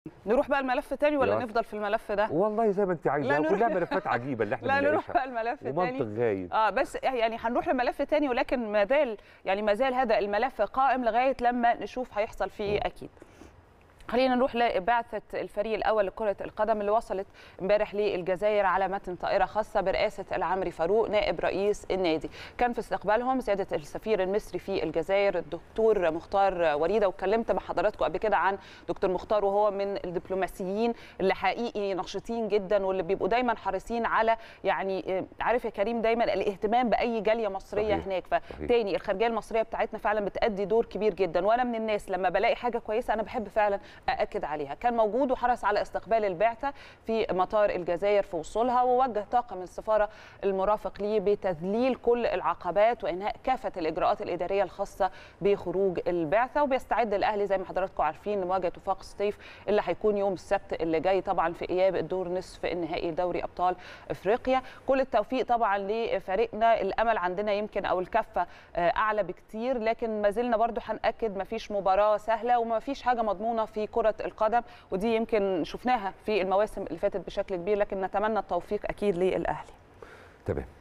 نروح بقى الملف تاني ولا يلا. نفضل في الملف ده والله زي ما انت لا، عايزه نروح- كلها ملفات عجيبه اللي احنا لا نروح بنناقشها بقى الملف ومنطق تاني غايب اه بس يعني هنروح لملف تاني ولكن ما زال يعني ما زال هذا الملف قائم لغايه لما نشوف هيحصل فيه ايه اكيد خلينا نروح لبعثة الفريق الأول لكرة القدم اللي وصلت امبارح للجزائر على متن طائرة خاصة برئاسة العمري فاروق نائب رئيس النادي كان في استقبالهم سيادة السفير المصري في الجزائر الدكتور مختار وريدة واتكلمت مع حضراتكم قبل كده عن دكتور مختار وهو من الدبلوماسيين اللي حقيقي نشيطين جدا واللي بيبقوا دايما حريصين على يعني عارف يا كريم دايما الاهتمام بأي جالية مصرية صحيح. هناك صحيح. فتاني الخارجية المصرية بتاعتنا فعلا بتأدي دور كبير جدا وأنا من الناس لما بلاقي حاجة كويسة أنا بحب فعلا أأكد عليها كان موجود وحرص على استقبال البعثة في مطار الجزائر في وصولها ووجه طاقم السفارة المرافق ليه بتذليل كل العقبات وإنهاء كافة الإجراءات الإدارية الخاصة بخروج البعثة وبيستعد الأهلي زي ما حضراتكم عارفين لمواجهة وفاق الصيف اللي هيكون يوم السبت اللي جاي طبعا في إياب الدور نصف النهائي دوري أبطال إفريقيا كل التوفيق طبعا لفريقنا الأمل عندنا يمكن أو الكفة آه، أعلى بكتير لكن ما زلنا برضو هنأكد ما فيش مباراة سهلة وما فيش حاجة مضمونة في كرة القدم ودي يمكن شفناها في المواسم اللي فاتت بشكل كبير لكن نتمنى التوفيق أكيد للأهلي تمام